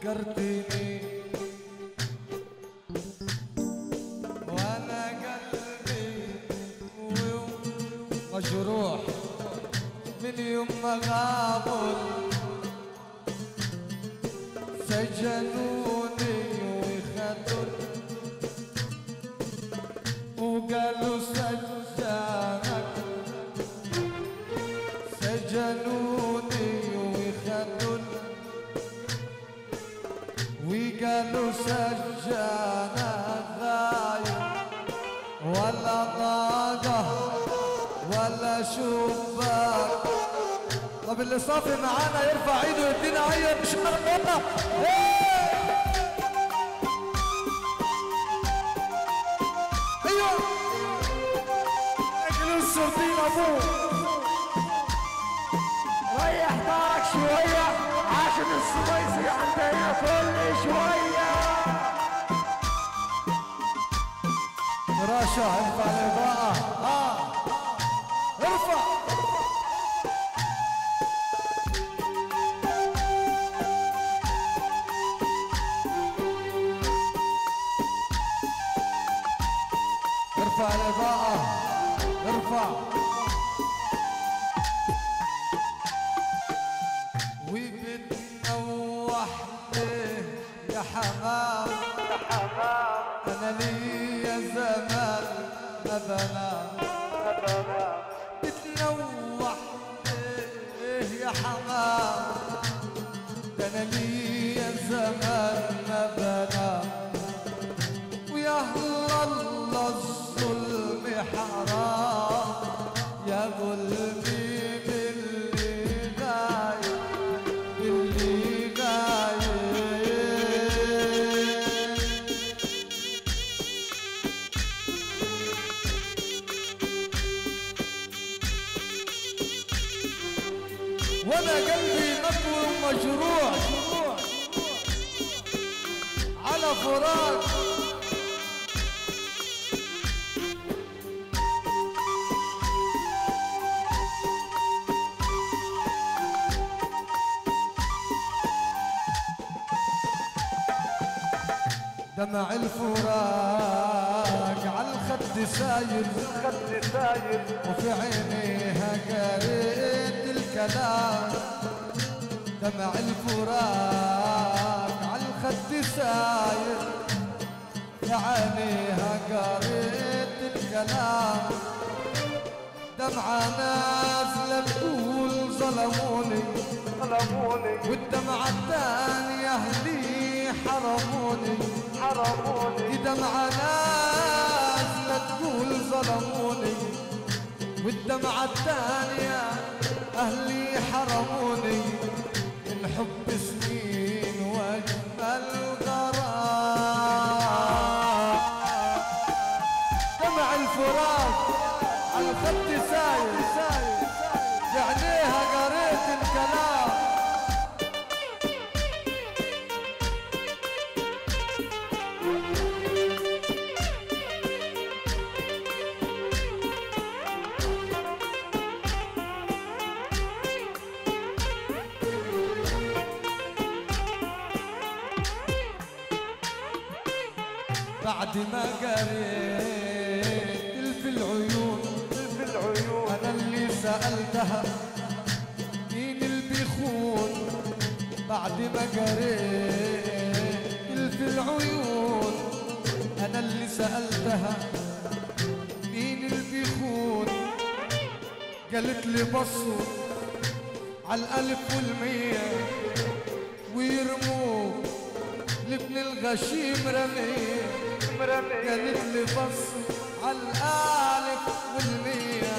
فكرتني وانا قلبي مجروح من يوم ما غابوا سجنوني وخدوني وقالوا سجانك سجنوني وخدوني وقالوا سجانا غايب ولا طاقة ولا شباك طب اللي صافي معانا يرفع ايده يدينا عيط بشرطة ايوه اكلوا السردين ابوه ريح دارك شوية عشان السويسي عندنا كل شوية راشا ارفع الاضاءة اه ارفع ارفع الاضاءة ارفع وبتنوح ليه يا حمام انا ليا زمان ما بنام بتنوح ليه يا حمام ده انا ليا زمان ما بنام ويا الله الظلم حرام يا قلبي باللي غايب باللي غايب وانا قلبي مطوي ومجروح على فراق دمع الفراق على الخد ساير خد ساير وفي عينيها قريت الكلام دمع الفراق على الخد ساير في عينيها قريت الكلام دمعة نازلة تقول ظلموني ظلموني والدمعة الثانية اللي حرموني حرموني دي دمعة نازلة تقول ظلموني والدمعة الثانية أهلي حرموني الحب سنين وأجمل غرام دمع الفراق على الخد ساير بعينيها قريت الكلام بعد ما قريت في العيون في العيون انا اللي سالتها مين اللي بيخون بعد ما قريت في العيون انا اللي سالتها مين اللي بيخون قالت لي بصوا على الالف والمية ويرموه لابن الغشيم رميه مرمي قالت لي بص على الالف والمية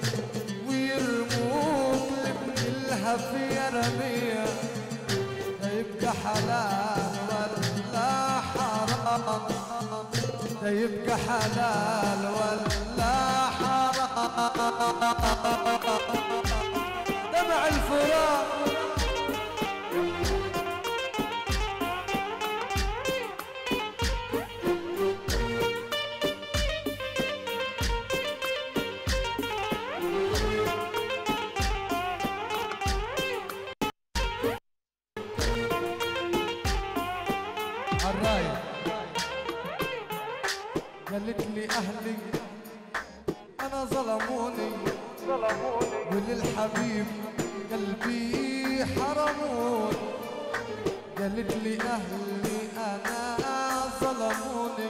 ويرموك لابن الهفية رمية ده يبقى حلال ولا حرام ده يبقى حلال ولا حرام دمع الفراق قالت لي اهلي انا ظلموني ظلموني وللحبيب قلبي حرموني قالت لي اهلي انا ظلموني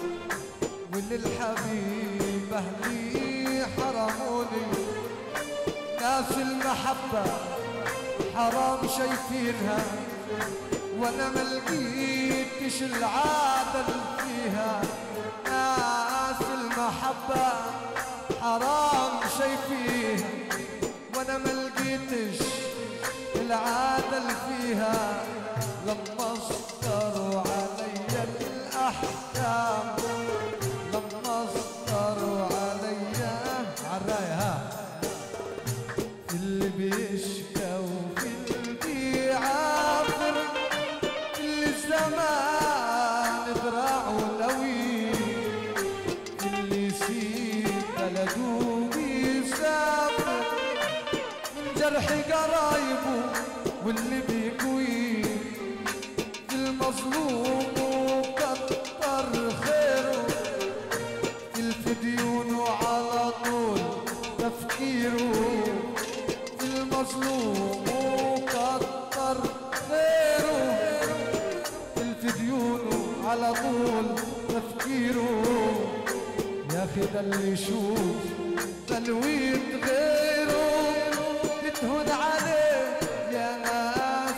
وللحبيب اهلي حرموني ناس المحبة حرام شايفينها وانا ما لقيتش العادل فيها ناس المحبة حرام شايفينها وانا ما لقيتش العادل فيها لما اصدروا علي الاحكام لما اصدروا علي عالراية ها في اللي بيشكى وفي اللي بيعافر في اللي الزمان دراعه لوي في اللي يسيب بلده بيسافر من جرح قرايبه واللي بيقوي في المظلوم وكتر خيره في ديونه على طول تفكيره في المظلوم وكتر خيره في ديونه على طول تفكيره يا اخي ده اللي يشوف تلويت غيره تتهد عليه يا ناس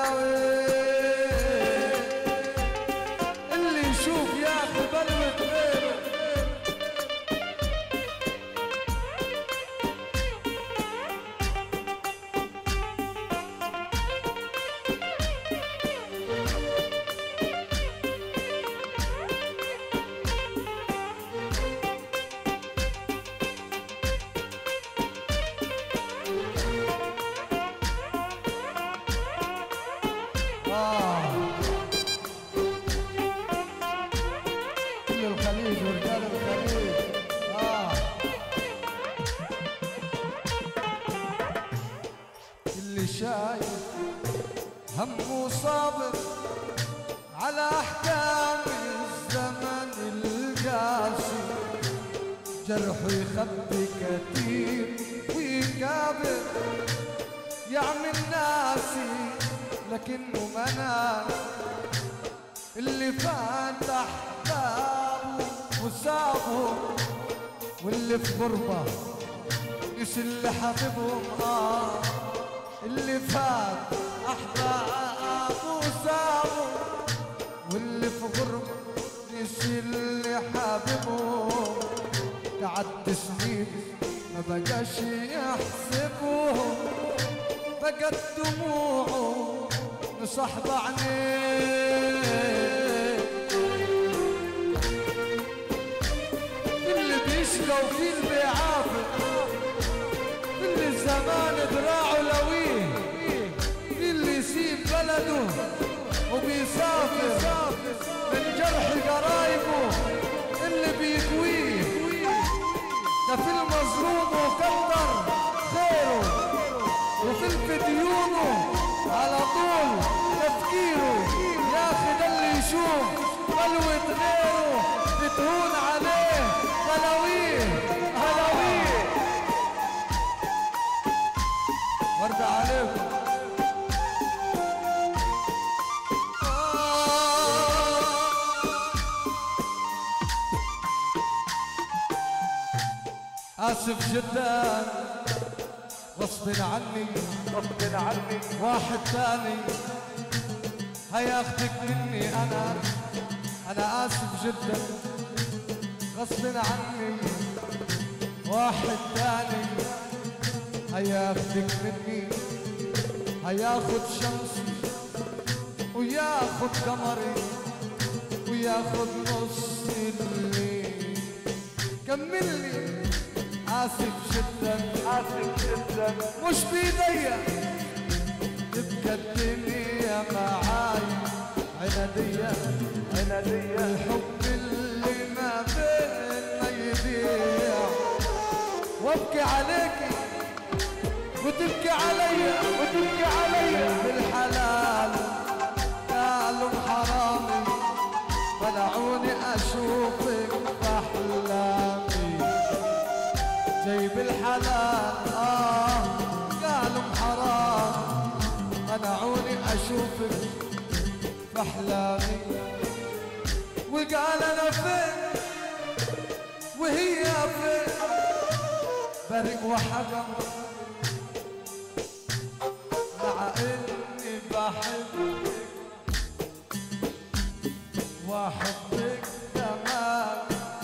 بلاوي اللي يشوف يا اخي بلوة غيره آه. كل الخليج ورجال الخليج آه. اللي شايف همه صابر على احكام الزمن القاسي جرحه يخبي كتير ويكابر يعمل ناسي لكنه منام اللي فتح بابه وسابه واللي في غربة يسل حبيبهم اه اللي فات احبابه وسابه واللي في غربة يسل حبيبهم تعد سنين ما بقاش يحسبهم بقت دموعه مصاحبة عينيه اللي بيشقى وفي اللي بيعافر اللي الزمان دراعه لويه في اللي يسيب بلده وبيسافر من جرح قرايبه اللي بيكويه ده في المظلوم وكتر خيره وفي الفديونه على طول تفكيره يا اخي ده اللي يشوف بلوة غيره بتهون عليه بلاويه بلاويه ورد عليكم آسف جدا غصب عني غصب عني واحد ثاني هياخدك مني انا انا اسف جدا غصب عني واحد ثاني هياخدك مني هياخد شمسي وياخد قمري وياخد نص الليل كملني اسف جدا آسف جدا مش بيديا تبقى الدنيا معاي عنادية عنادية الحب اللي ما بيننا يضيع وابكي عليكي وتبكي عليا وتبكي علي بالحلال قالوا حرامي منعوني اشوفك اشوفك في احلامي وقال انا فين وهي فين برق وحكم مع اني بحبك واحبك تمام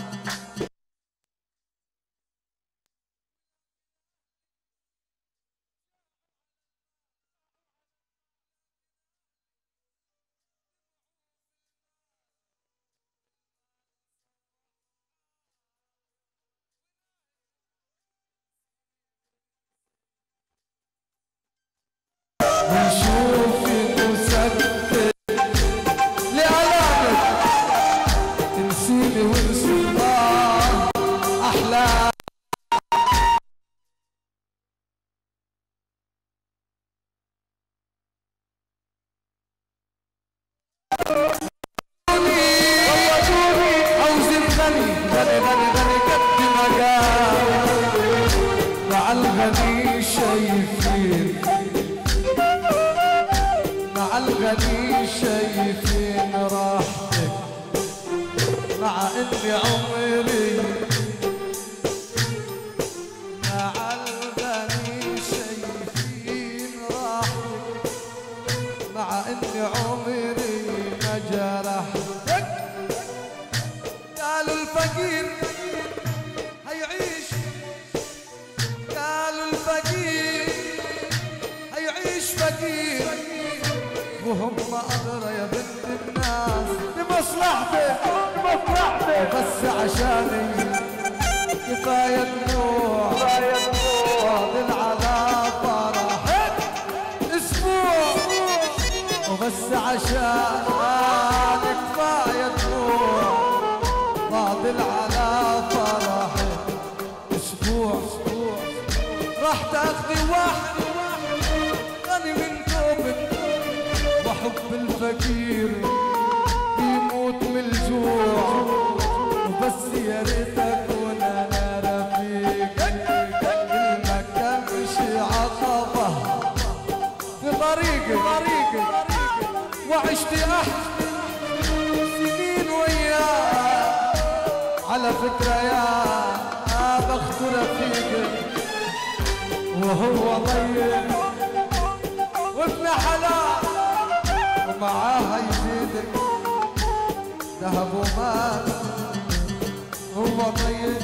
ونشوفك وسكت لعلامك تنسيني ونسي الله أحلام عاوز الغني غني غني غني قد ما قال مع الغني شايفين مع الغني شايفين راحتك مع اني عمري مع الغني شايفين راحتك مع اني عمري ما جرحتك قالوا الفقير هيعيش قالوا الفقير هيعيش فقير وهم أدرى يا بنت الناس لمصلحتك لمصلحتك بس عشاني كفاية دموع فاضل على فرحك اسبوع وبس عشان كفاية دموع فاضل على فرحك اسبوع اسبوع راح تاخذي واحد غني من ثوبك وحب الفقير يموت من الجوع وبس يا ريت اكون انا رفيقك المكان مش عقبه في طريقك طريقك وعشت احلى سنين وياك على فكرة يا بخت رفيقك وهو طيب وابن حلال ومعاها يزيدك ذهب ومال هو طيب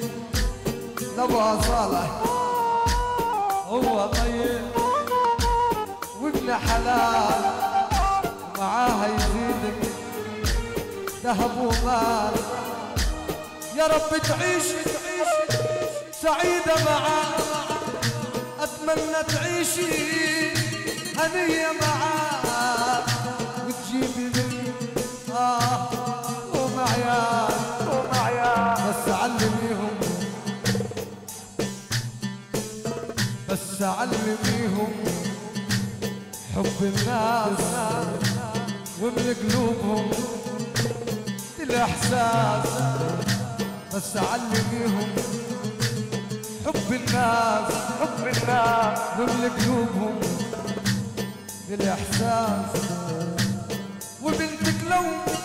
نبغى صالح هو طيب وابن حلال معاها يزيدك ذهب ومال يا رب تعيش تعيش سعيدة معاه أتمنى تعيشي هنية معاه وتجيبي لي آه ومعيال ومعيا بس علميهم بس علميهم حب الناس ومن قلوبهم الإحساس بس علميهم حب الناس حب الناس ومن قلوبهم الإحساس وبنتك لو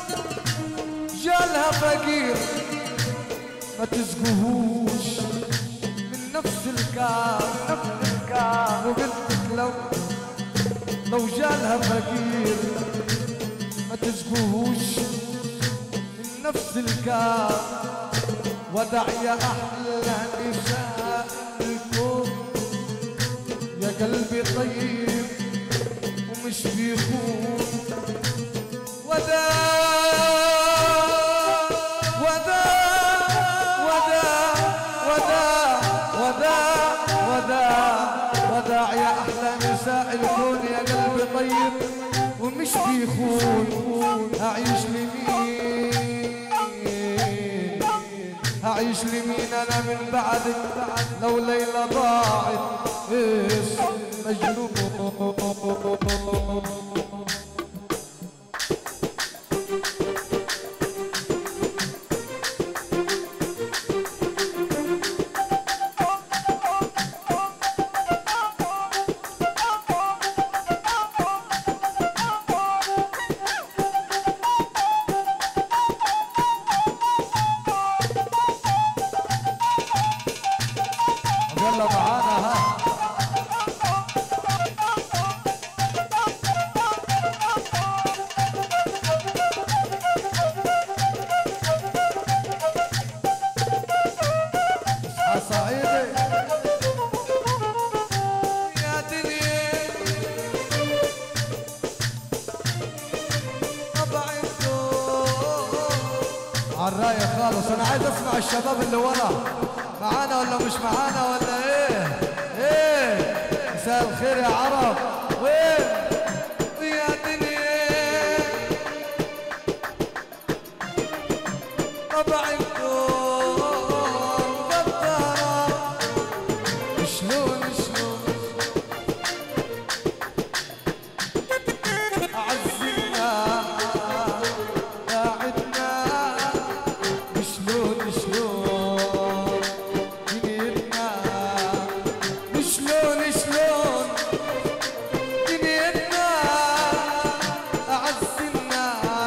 جالها فقير ما تسقوهوش من نفس الكاس نفس الكاس وبنتك لو لو جالها فقير ما تسقوهوش من نفس الكاس ودع يا احلى نساء الكون يا قلبي طيب ومش بيخون وداع وداع وداع وداع وداع وداع وداع يا احلى نساء الكون يا قلبي طيب ومش بيخون اعيش لمين هعيش لمين انا من بعدك لو ليلة ضاعت ايش مجنون رايق خالص انا عايز اسمع الشباب اللي ورا معانا ولا مش معانا ولا ايه ايه مساء الخير يا عرب وين يا دنيا طبعكم غدارة شلون شلون أعزنا قاعدنا شلون شلون دنيتنا شلون شلون دنيتنا أعزنا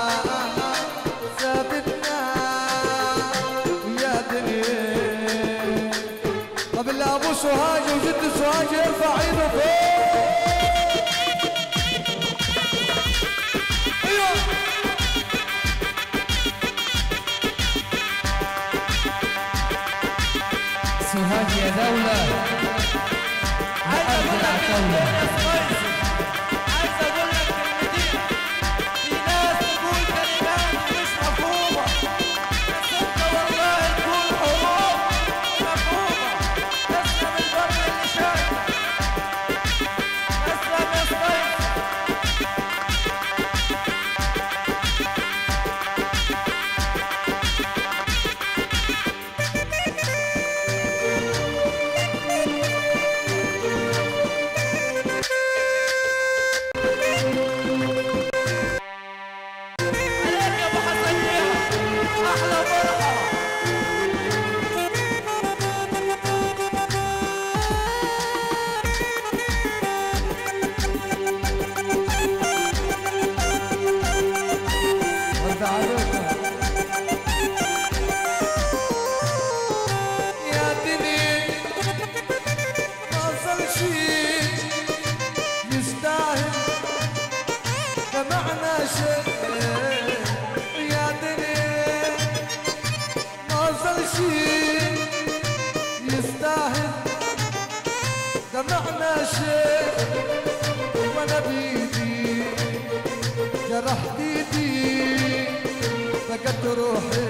ثابتنا ويا دنيا طب اللي أبو سوهاج وجد سوهاج يرفع ايده فوق ايوه سوهاج يا دولة عايز أرض اقول لك العتاولة عايز اقول لك كلمتين في ناس تقول كلمات مش مفهومه بس انت والله تقول حروف مفهومه تسلم البر اللي شايفك تسلم يا صيف عليك يا ابو حسنيه احلى فرحه رد عليكم يا دنيا ما صار شيء يستاهل سمعنا شيء يا دنيا ما صار شيء يستاهل سمعنا شيء وانا بيدي جرحت ايدي فقدت روحي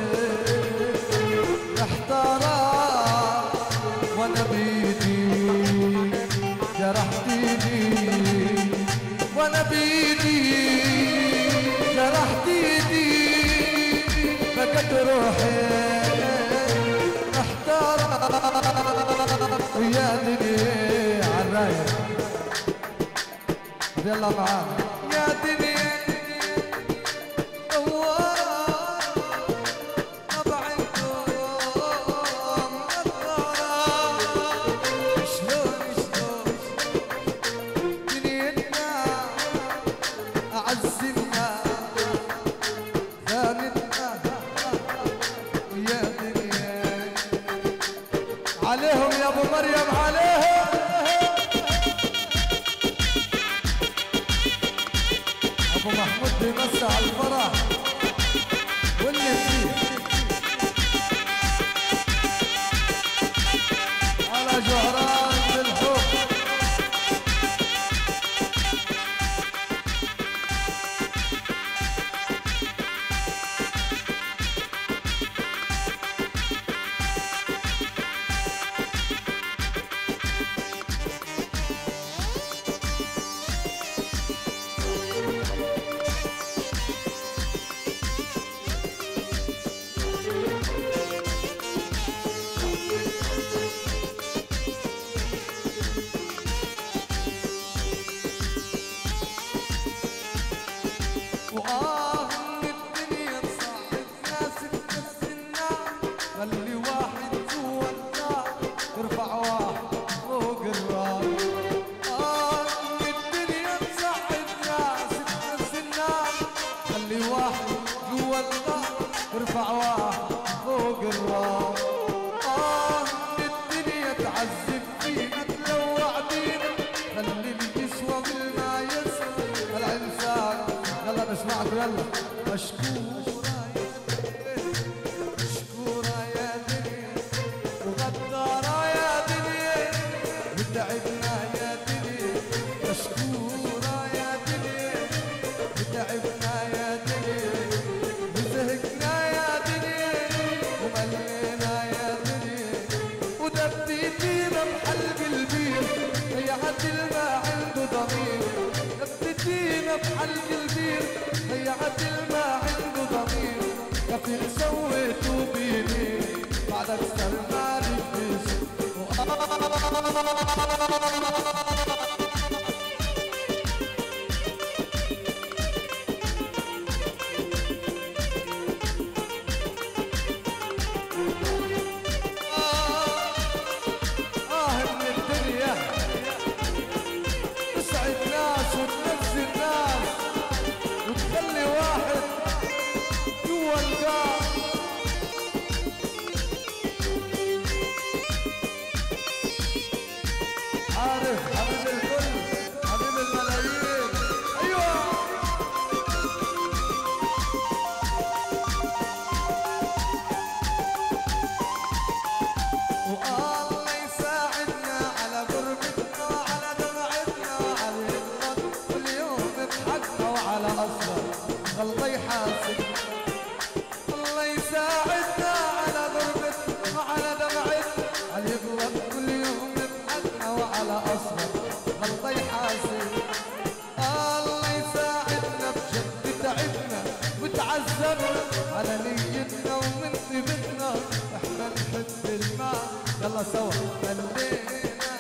محتارة وانا بيدي جرحت ايدي وانا بيدي جرحت ايدي فقدت روحي محتارة ويا دنيا عالرايق يلا معانا يا دنيا عليهم يا ابو مريم عليهم ابو محمود بيمسح على الفرح واللي فيه على جهران بالحب وآه من الدنيا تصاحب ناس تكسرنا خلي واحد جوا النار يرفع واحد فوق الراس آه من الدنيا تصاحب ناس تكسرنا خلي واحد جوا النار يرفع واحد فوق الراس آه من الدنيا تعذب فينا تلوع بينا خلي اللي يسوى بالما يسوى الانسان يلا نسمعكم يلا مشكورة يا دنيا مشكورة يا دنيا وغدارة يا دنيا وتعبنا يا دنيا مشكورة يا دنيا وتعبنا يا دنيا وزهقنا يا دنيا بحلق البير ضيعت الماء عنده ضمير كفيل سويته بيدي بعد اكثر ما ركز آه من الدنيا تسعد ناس وتنزل ناس وتخلي واحد جوا القاع عارف حبيب الكل حبيب الملايين ايوه والله يساعدنا على غربتنا على دمعتنا على الغد كل يوم بحقنا وعلى اصغر الله يحاسب الله يساعدنا على غربتنا وعلى دمعتنا على يغلط كل يوم بحقنا وعلى اصغر الله يحاسب الله يساعدنا بجد تعبنا وتعذبنا على نيتنا ومن ثبتنا احنا نحب الماء يلا سوا خلينا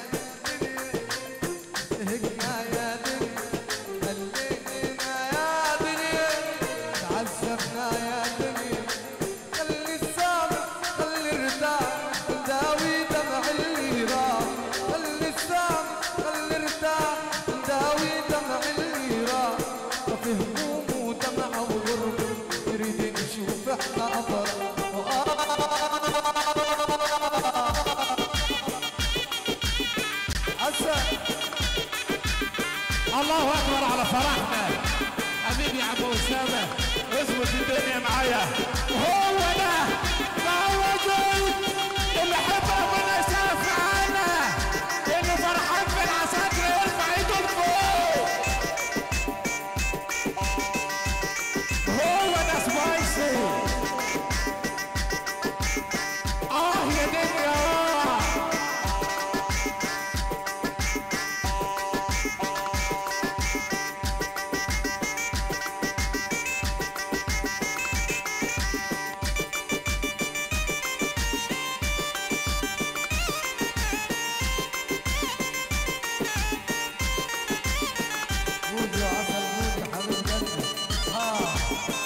هكنا يا دنيا خلينا يا دنيا تعذبنا يا دنيا خلي السامع خلي ارتاح نداوي دمع اللي راح خلي السامع خلي ارتاح نداوي دمع اللي راح وفي هموم ودمع وغربة نريد نشوف احنا أفرح عسى الله اكبر على فرحنا حبيبي يا ابو اسامه اظبط الدنيا معايا وهو ده موجود اللي حب ربنا يسقف معانا اللي فرحان بالعساكر يرفع ايده لفوق هو ده سبايسي اه يا دنيا آه. بود يا عسل بود يا حبيب قلبي اه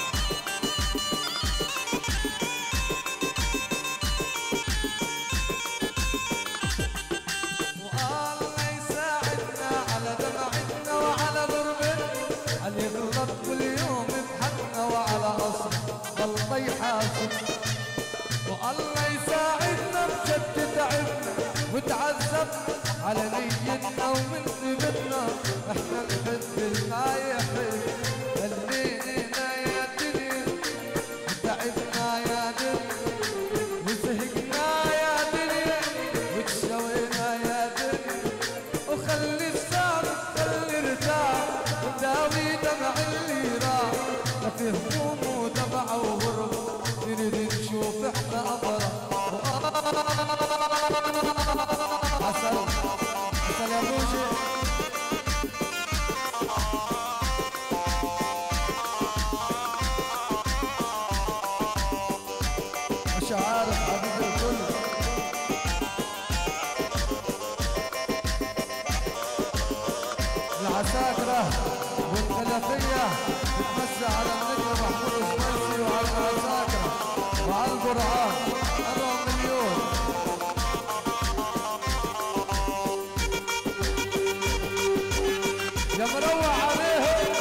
والله يساعدنا على دمعتنا وعلى ضربتنا على يغلط كل يوم بحقنا وعلى اصل الله يحاسب والله يساعدنا بجد تعبنا وتعذبنا على نيتنا ومن ثبتنا احنا نحب ما يحب خلينا يا دنيا تعبنا يا دنيا وزهقنا يا دنيا وتشوينا يا دنيا وخلي السامع خلي ارتاح وداوي دمع اللي راح ما في هموم ودمع وغرب نريد نشوف احنا افرح عسل عسل يا بوجي مش عارف حبيب الكل العساكرة والخلفية بتمسي على النجم محمود الشميسي وعلى العساكرة وعلى القرعان أربع مليون يا مروع عليهم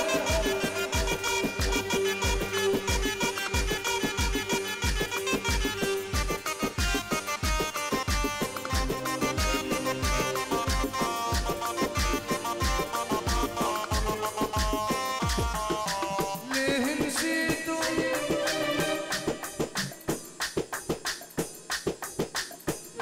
ليه نسيتوا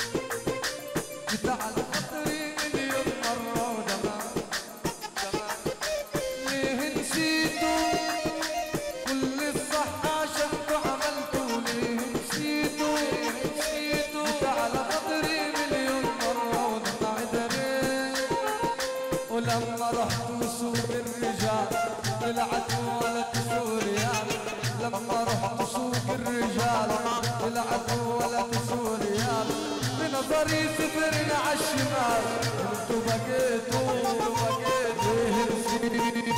العدو ولا سوريان لما رحت سوق الرجال العدو ولا سوريان بنظري سفرنا عالشمال انتو بقيتوا بقيتوا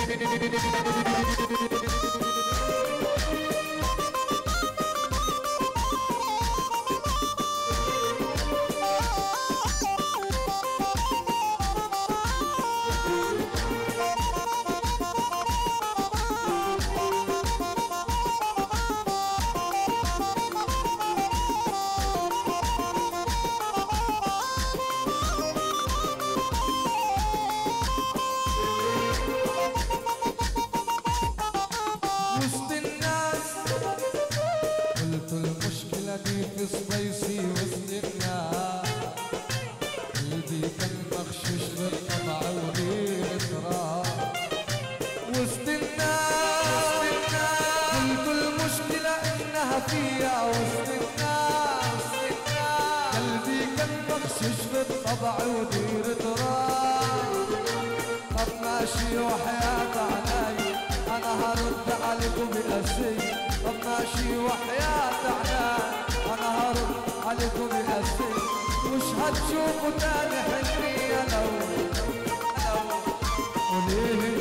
وسط الناس قلت المشكلة دي في صبيصي وسط الناس قلبي كان مغشوش بالطبع وليه تراب وسط الناس قلت المشكلة انها فيها وسط الناس قلبي كان مغشوش بالطبع ودير تراب طب ماشي وحياة عناي انا هرد عليكم بأسي طب ماشي وحياة عناي انا هرد عليكم بأسي مش هتشوفوا تاني حنية لو لو وليه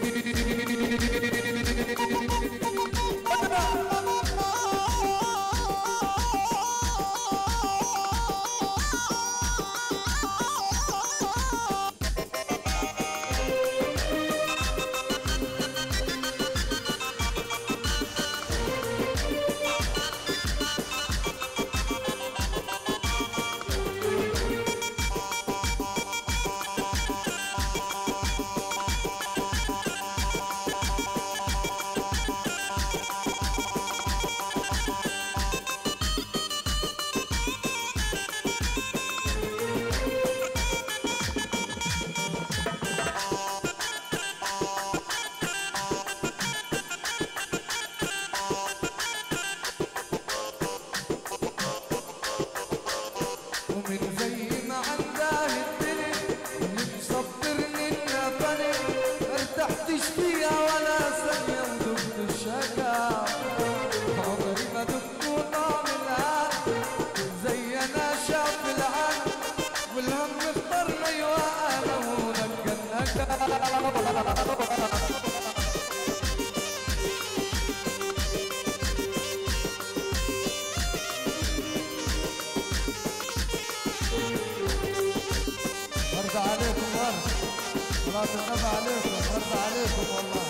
ومن زي ما عنده الدنيا اللي مصبرني النفني ارتحتش فيها ولا ثانية ودمت الشكا عمري ما دمت طعم الهان زي انا شاف العن والهم اخترنا يوقع ونكا النكا برد عليكم برد صلاة النبي عليكم برد عليكم والله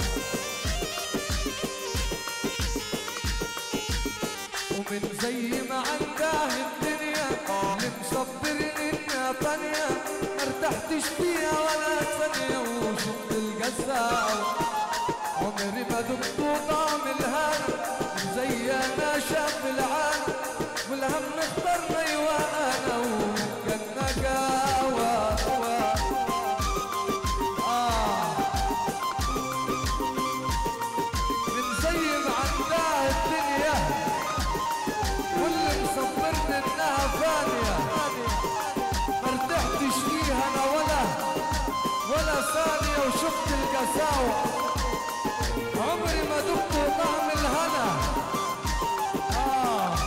ومن زي ما عنده الدنيا اللي مصبرني انها فانية ما ارتحتش فيها ولا ثانية وشفت القساوة عمري ما دقت طعم الهنا زي انا شاف العالم والهم اخترنا يوانا وكنا قاوة آه من زي ما عندها الدنيا واللي مصبرني انها فانية ما ارتحتش فيها انا ولا ولا ثانية وشفت القساوة عمري ما دقت طعم الهنا آه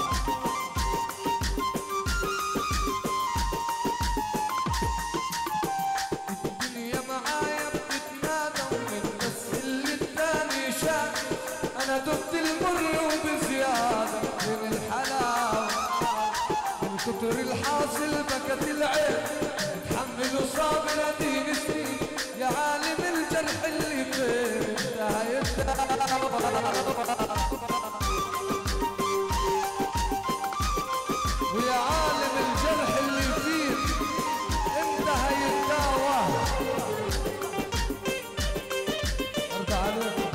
الدنيا معايا بتتنادى ومن بس اللي التاني شاف انا دقت المر وبزيادة من الحلاوة من كتر الحاصل بكت العين اتحمل وصابر اديني سنين يا عالم الجرح اللي فين انتهى يتداوى ويا عالم الجرح اللي فيه انتهى يتداوى ارجع عليكم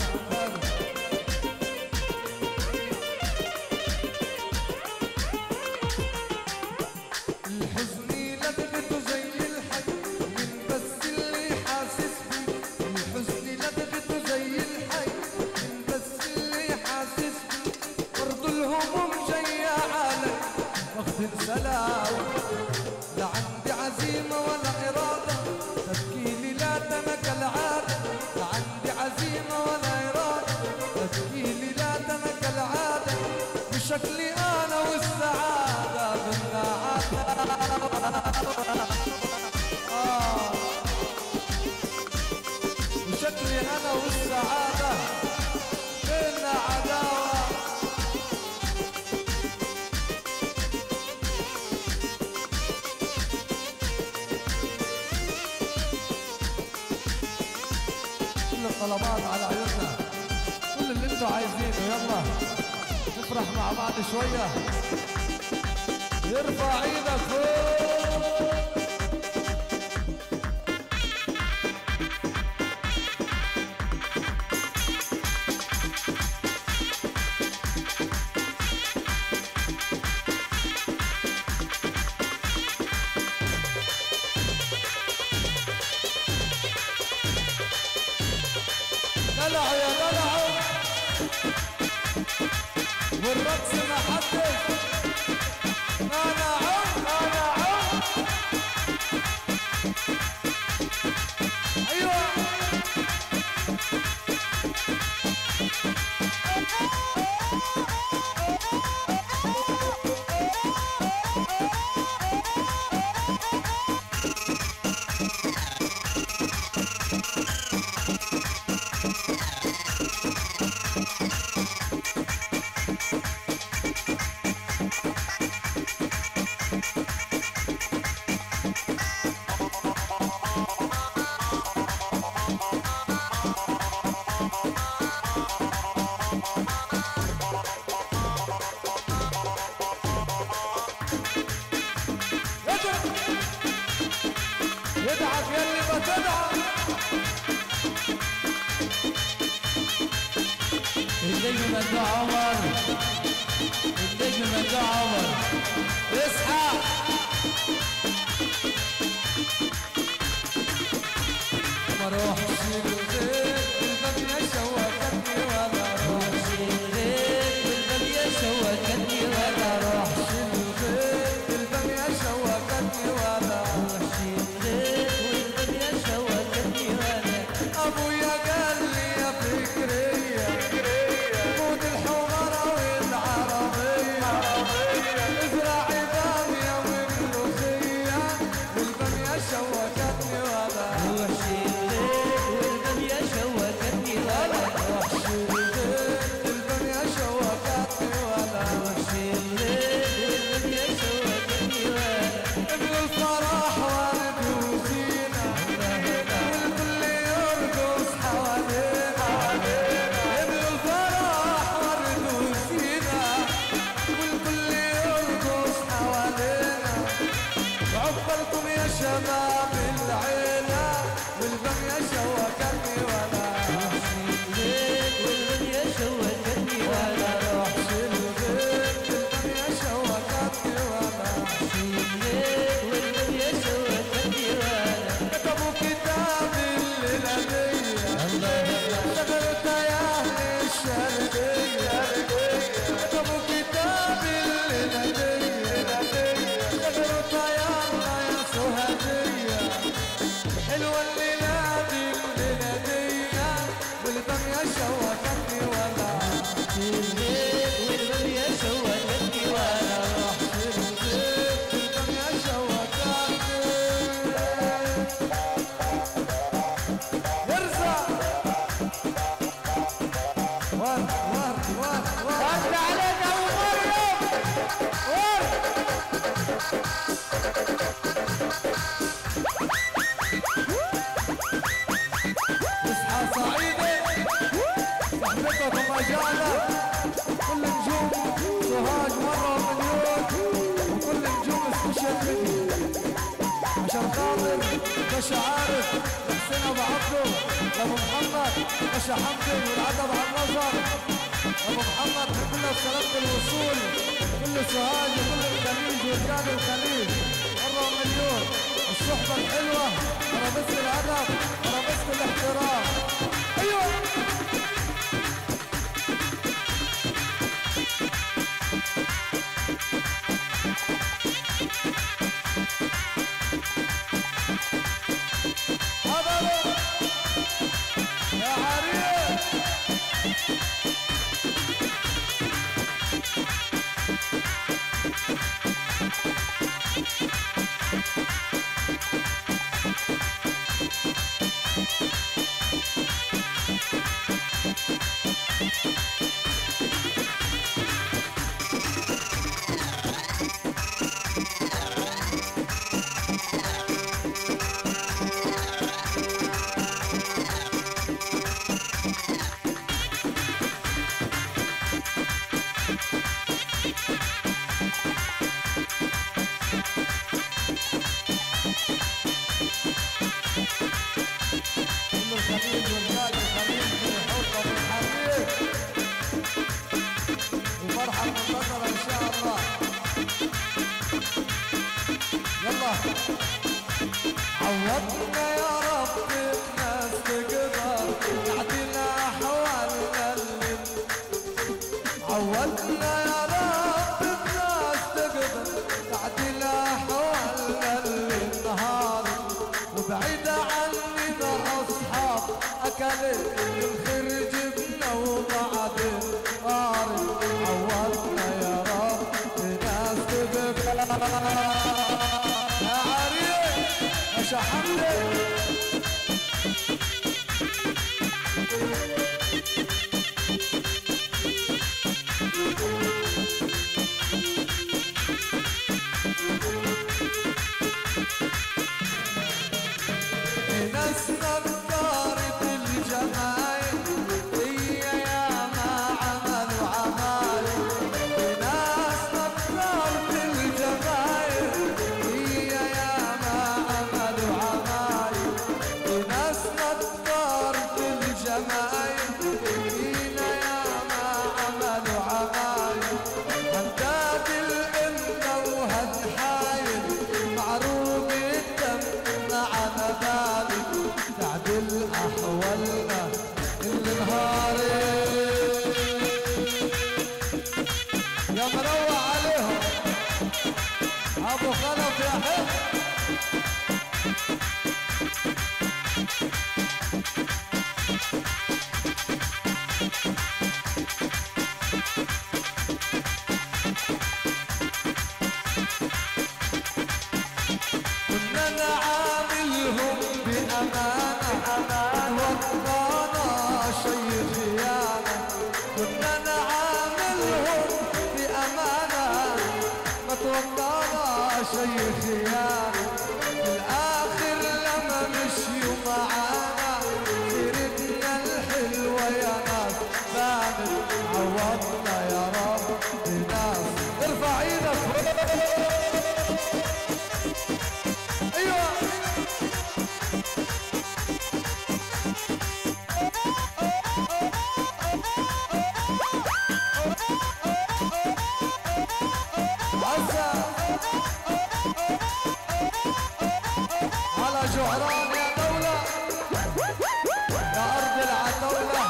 الحزن لدغته زي الحي من بس اللي حاسس بيه الحزن لدغته زي الحي من بس اللي حاسس بيه برضو الهموم جاية عالم واخد سلام لا عندي عزيمة ولا إرادة تبكيلي لا تمك العادة لا عندي عزيمة وشكلي انا والسعادة بنا عداوة آه. وشكلي انا والسعادة بنا عداوة كل الطلبات على عيوننا كل اللي انتوا عايزينه يلا نفرح مع بعض شوية يرفع ايدك فوق دلعوا يا دلعوا والرقص ما حدش منعوا منعوا ايوه يدعك يدعك يلي ما تدعك النجم ممدوح عمر النجم ممدوح عمر اصحى ما اروحش الغير الدنيا شوكتني ولا اروح الغيب والبلية شوكتني ولا اروحش الغير الدنيا شوكتني ولا اروح الغيب والبلية شوكتني ولا ابويا قال لي يا فكرية خد الحمرة والعربية ازرعي بامية وملوخية والبامية شوكتني ولا روح الغيب والبلية شوكتني ولا روحش الغير البامية شوكتني ولا روح الغيب والبلية شوكتني ولا ابن الفرح والد وزينة والكل يرقص حوالينا ابن الفرح والد وزينة والكل يرقص حوالينا عقبالكم يا شباب العيلة والبنية شوكتني ولا الغيب والبلية شوكتني ولا روحش الغير البنية شوكتني ولا الغيب والبلية شوكتني ولا كتبوا كتاب الليلة دي شغلت يا أهل الشرقية كتبوا كتاب الليلة دي شغلت يا الله يا سهدية حلوة الليلة دي الليلة دي والبنية شوكتني ولا الغيب والبلية شوكتني ولا البنية شوكتني ارزع ورد ورد ورد ورد عليك ابو مريم ورد اصحى صعيدي صاحبتك ومجالك كل نجوم سوهاج مرة مليون وكل نجوم سبيشال فيديو عشان خاطر باشا عارف حسين ابو عبده ابو محمد باشا حمدي والعدد عبد النظر ابو محمد كله سلامة الوصول كل سوهاج وكل الخليج ورجال الخليج مرة مليون الصحبة الحلوة ارابيسك الادب ارابيسك الاحترام ايوه حضروا يا حريم على المنتظرة ان شاء الله يلا عوضنا يا رب الناس تقدر تعدل احوالنا اللي عودنا يا رب الناس تقدر تعدل احوالنا النهار وبعيد عننا اصحاب اكلت الخير جبنا وبعد طارق عودنا يا رب الناس تقدر يا عريس يا شحمدي ناس نظارة الجمايل هي يا ما عملوا عمايل ناس نظارة الجمايل هي يا ما عملوا عمايل ناس نظارة الجمايل هي يا ما عملوا عمايل هنداد الأمة وهالحايل معروف الدم معنا ذلك تعدل أحوالنا النهار يا مروع عليهم أبو خلف يا حب كنا نعاملهم بأمانة وقانا شيء خيانة كنا نعاملهم بأمانة ما توقعنا شيء خيانة في الآخر لما مشيوا معانا سيرتنا الحلوة يا ناس بانت عوضنا يا رب ناس ارفع ايدك فوق ايوه عزة على جعران يا دولة يا أرض العتولة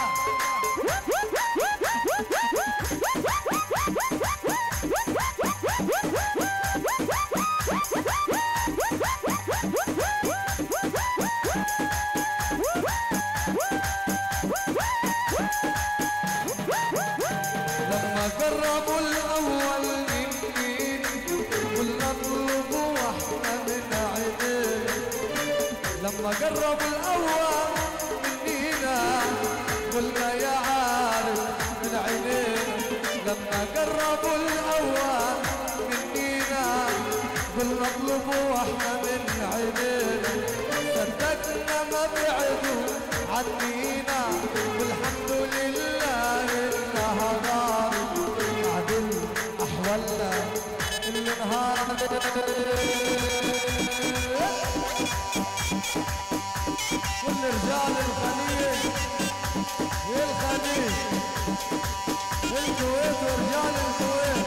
لما قربوا الأول مني قلنا اطلبوا واحنا من عينيه لما قربوا الأول منينا قلنا يا عارف من عينيه لما قربوا الأول منينا قلنا اطلبوا واحنا من عينيه صدقنا ما بعدوا عنينا والحمد لله انها نار عدل احوالنا النهار كل رجال الخليج والخليج الكويت ورجال الكويت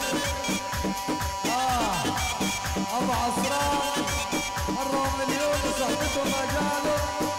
اه ابو عصران مرة مليون وصحبته مجاله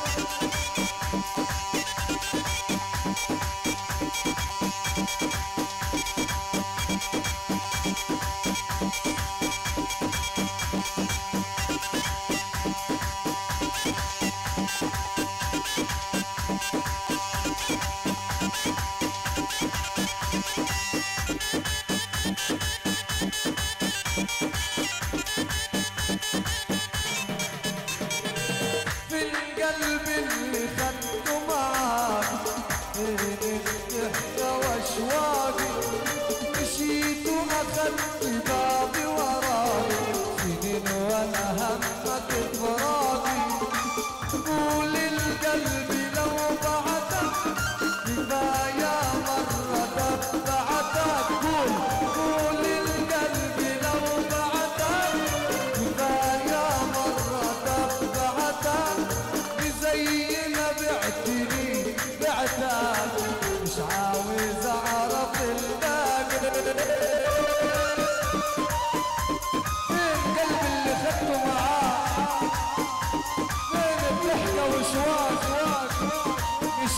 في القلب اللي خدته معاك بين الضحكة واشواقي مشيت واخدت بابي وراي سنين وانا همك فراقي قول القلب لو بعدك كفاية مرة دفعتك قول قول القلب لو بعدك كفاية مرة دفعتك زي ما بعتني بعتك مش عاوز اعرف الباقي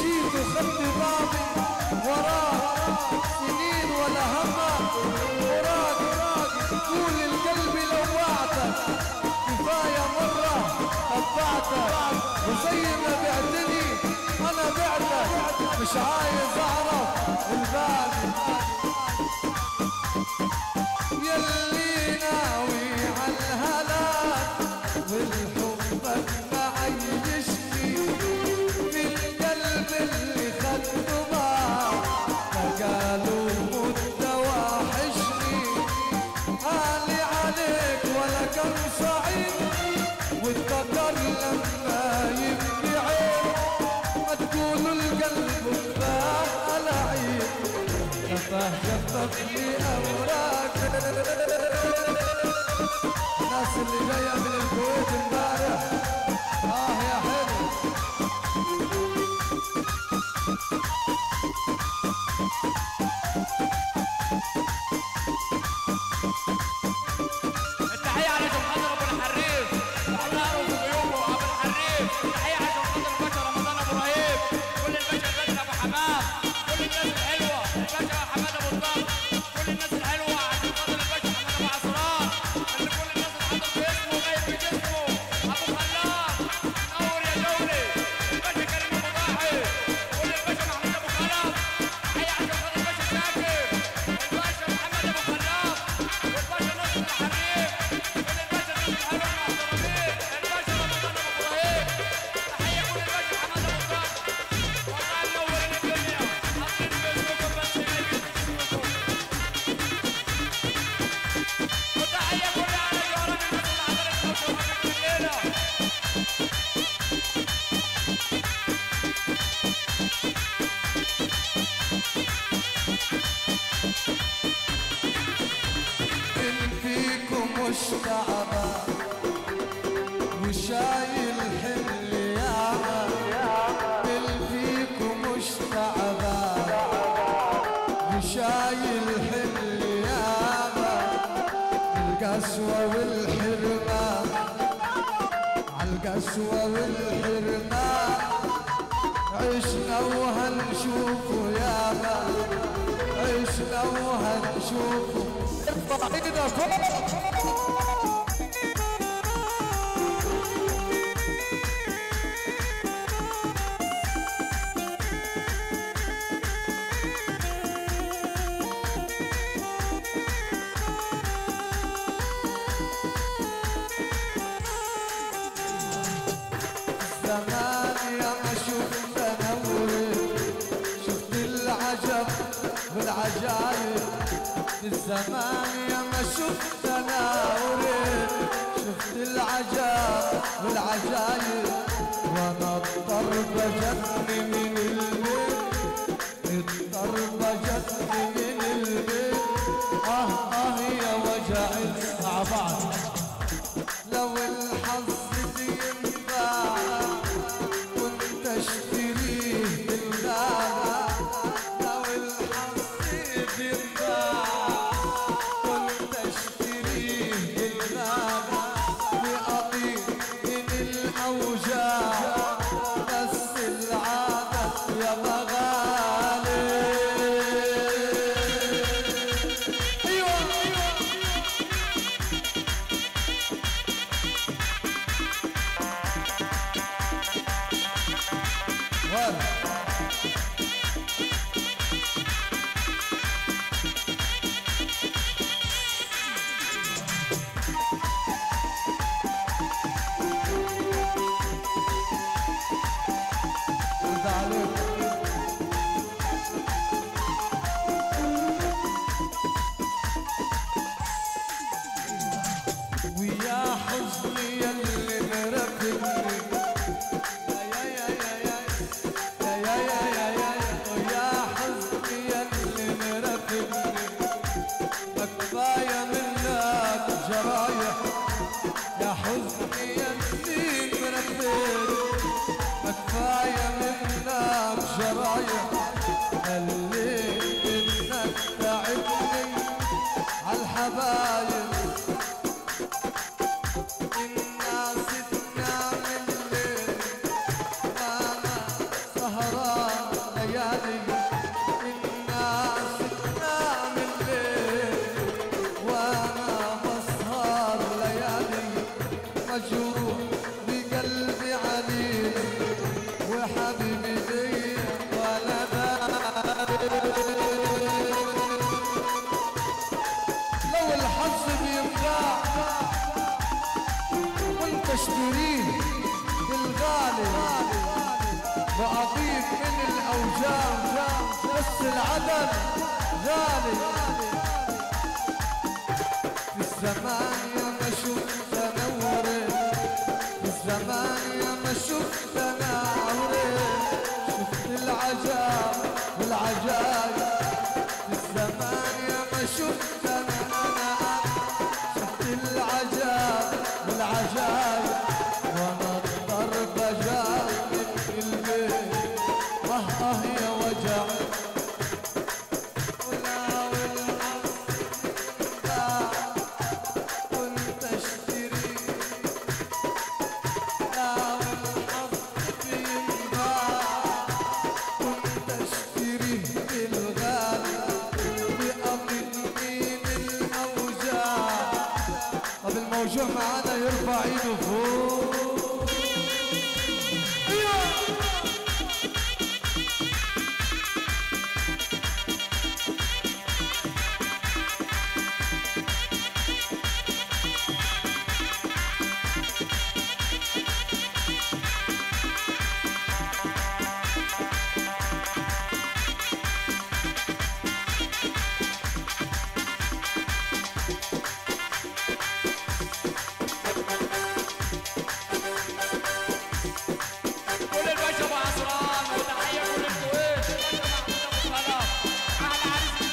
مشيت وخدت بعضي وراك سنين ولا همك وراك طول القلب لوعتك كفاية مرة تبعتك وزي ما بعتني أنا بعتك مش عايز أعرف الباقي يلي ناوي عالهلاك والحبك ما عيشني في القلب اللي خدته معاك فقالوا مدة واحشني عالي عليك ولا كم صعيد واتذكر لما يبكي عين ما تقولوا القلب بقى العيد شفه شفه لي اوراق الناس اللي جايه من الكويت امبارح اه يا حلو التحية على شمخان ابو الحريف احنا في ضيوفه ابو الحريف التحية على شمخان الباشا رمضان ابو رهيب كل الباشا الباشا ابو حمام كل الناس الحلوة الباشا حماد ابو الضب كل الناس الحلوة عشان خاطر الباشا محمد ابو عصران اللي كل الناس اللي حاضر باسمه وغايب بجسمه ابو خلاق نور يا دولي الباشا كريم ابو ضاحي كل الباشا محمود ابو خلف تحية على شمخان الباشا شاكر الباشا محمد ابو خلاق والباشا نصر الحريف كل الباشا الناس الحلوة المحترمين الباشا رمضان ابو ابراهيم تحية كل الباشا محمد ابو الضب والله منورين الدنيا حاطين باسمكم بس اللي باسمكم وتحية كلها على جوارات الناس اللي حضرتنا وشوفتنا الليلة من فيكم مش تعبان وشايل حمل ياما من فيكم مش تعبان وشايل حمل ياما القسوة والحرمان عالقسوة والحرمان عشنا وهنشوفه ياما عشنا وهنشوفه ارفع ايدك فوق زمان يا ما شفت نور شفت العجب والعجايب الزمان يا ما شفت نور شفت العجب والعجايب وانا الضربة جتني من البيت الضربة جتني من البيت اه اه يا وجعي مع بعض لو الحظ بينفع كنت اشتريه بالغالى لو الحظ بينفع كنت اشتريه بالغالى بقضي من الاوجاع بس العادة يا مغالي ايوه ايوه ولا رد عليك ويا حزني يلي مرفقني يا يا يا يا يا يا يا يا يا يا يا حزني يلي مرفقني ما كفاية منك جرايح يا حزني يلي مرفقني ما كفاية منك جرايح خليت انك تعبني عالحبايب الناس تنام الليل وانا سهران ليالي الناس تنام الليل وانا بسهر ليالي مجروح بقلبي عليل وحبيبي لي ولا لو الحظ بينفع وانت اشتريه بالغالي وأضيف من الأوجاع بس العدد غالي في الزمان يا ما شفت نوري في الزمان يا ما شفت نوري شفت العجاب والعجايب في الزمان يا ما شفت انا شفت العجاب والعجايب وانا الضرب جاي من البيت اه اه يا وجع ولا والعصر باع كنت اشتري لا والحظ بينباع كنت اشتريه بالغالي بأمن من الاوجاع طب الموجوع معانا يرفع ايده فوق كل الباشا ابو عصران وتحيه كل الكويت الباشا محمود ابو صلاح احلى عريس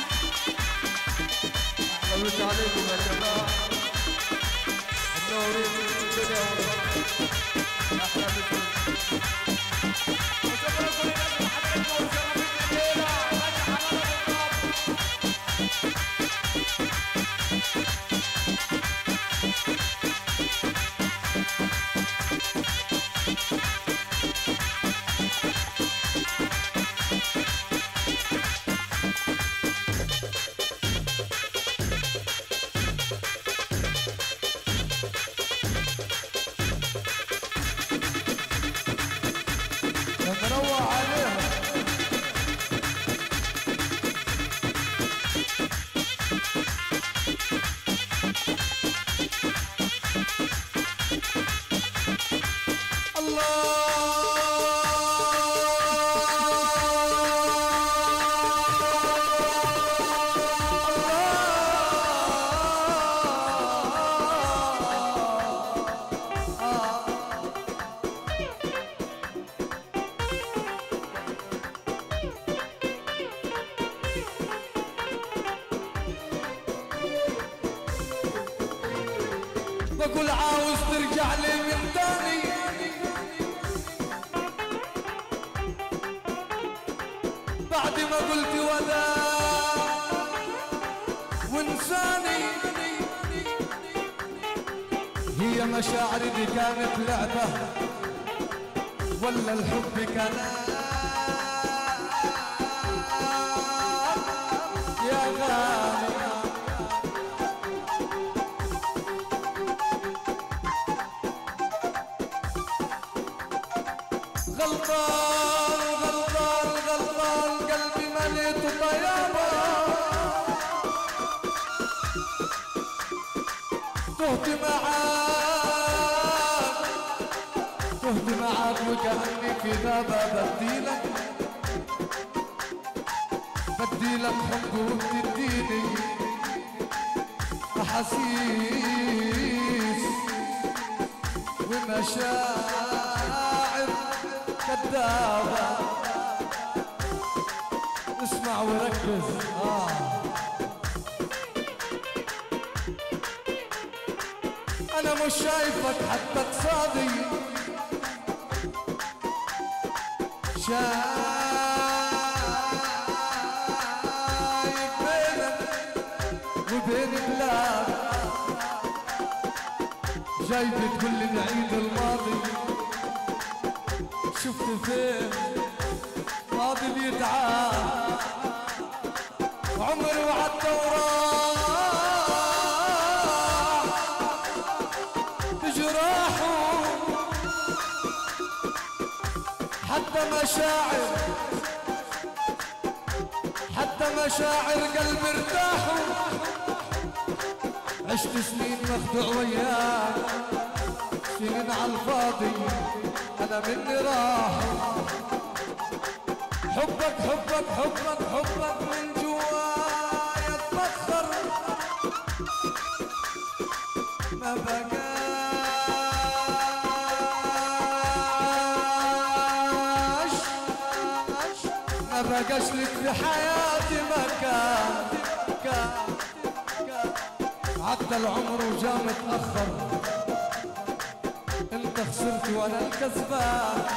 صلوات عليكم يا شباب منورين الدنيا والارض احلى بكم وشكرا كل الناس اللي حضرتنا وشرفتنا الليله الباشا حماد ابو الرب مروع عليهم بقول عاوز ترجع لي من تاني بعد ما قلت وداع وانساني هي مشاعري دي كانت لعبة ولا الحب كان يا غالي غلطان غلطان غلطان قلبي مليته طيابة تهت معاك تهت معاك وكأني في غابة بديلك بديلك حب وبتديني أحاسيس ومشاعر كذابة اسمع وركز آه. أنا مش شايفك حتى قصادي شايف بينك وبين بلاد جاي بتقول لي نعيد الماضي شفت فين فاضي بيتعب عمري وعدت وراح بجراحه حتى مشاعر حتى مشاعر قلبي ارتاحوا عشت سنين مخدوع وياك سنين على الفاضي انا مني راح حبك حبك حبك حبك من جوايا اتبخر ما بقاش ما بقاش لك في حياتي مكان كان عدى العمر وجا متأخر انت خسرت وانا الكسبان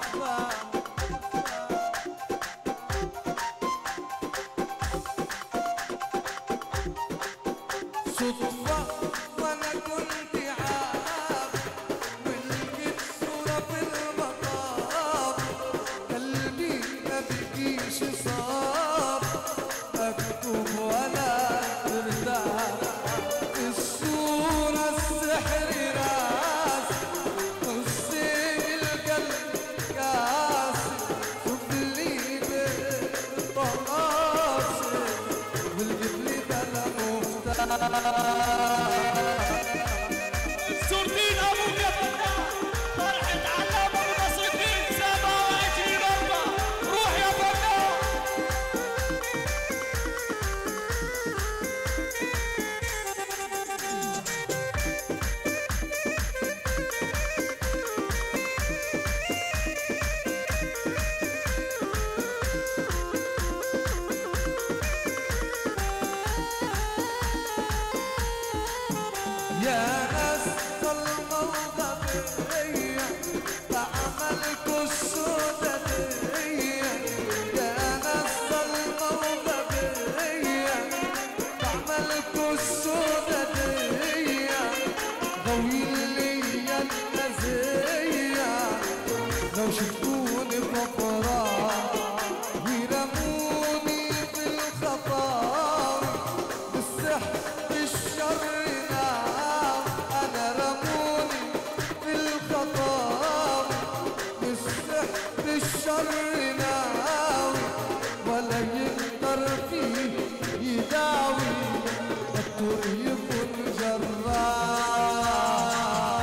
صدفة وانا كنت عارف ولقيت صورة في المطار قلبي ما بقيش صار مكتوب ولا ترتاح الصورة السحر راس نصين القلب كاس شوف لي بالطقاس والقبل بلا مفتاح سردين ابو قبل فرحة علام ابو نصر الدين سبعة وعشرين أربعة روح يا فنان يا ناس الموضة بيا بعملكوا السودانية يا ناس الموضة بيا بعملكوا السودانية غوين ليا النزية لو شفتوني بفراغ ويرموني في الخطاوي بالسحر الشر نعم انا رموني في الخطاوي بالسحر الشر نعم ولا يقدر فيه يداوي الدكتور يكون جراح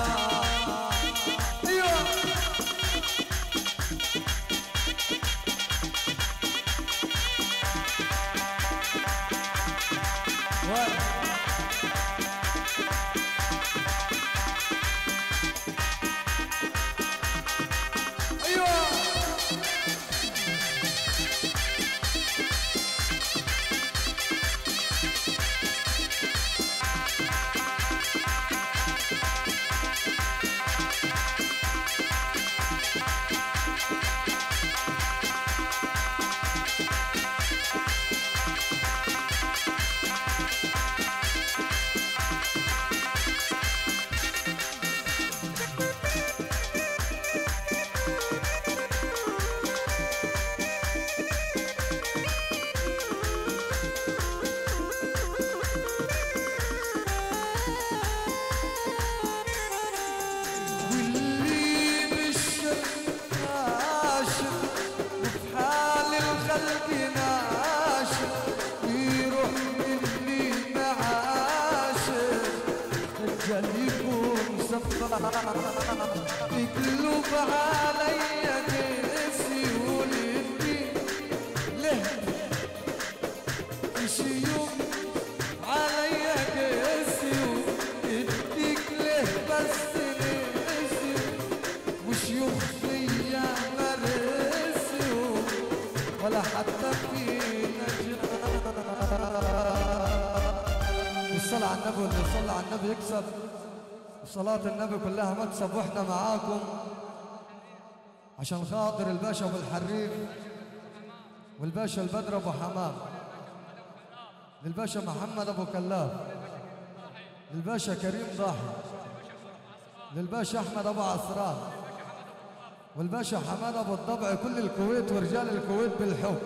ايوه ايوه واللي بالشاشة وفي حال الخلق ناشف يروح مني معاشر الرجال يكون سفاح يقلب عليا قسي ولدي له شيوخ عليا قسي اديك له بس نسي وشيوخ فيا مرسي ولا حتى في نجاح الصلاة على النبي واللي يصلي على النبي يكسب وصلاة النبي كلها مكسب واحنا معاكم عشان خاطر الباشا ابو الحريف والباشا البدر ابو حمام للباشا محمد ابو كلاف للباشا كريم ضاحي للباشا احمد ابو عصران والباشا حماده بالضبع كل الكويت ورجال الكويت بالحب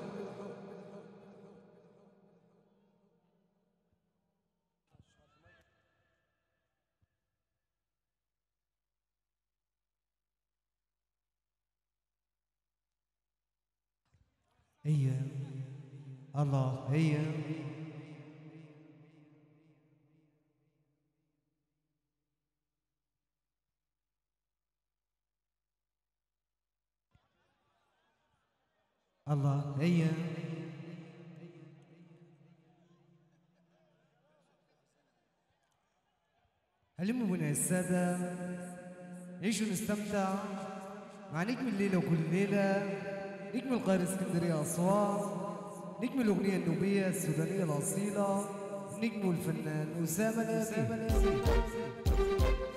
هي الله هي الله هي هلموا بنا السادة عيشوا نستمتع مع نجم الليلة وكل ليلة نجم القاهرة اسكندرية أسوان نجم الأغنية النوبية السودانية الأصيلة نجم الفنان أسامة نبيل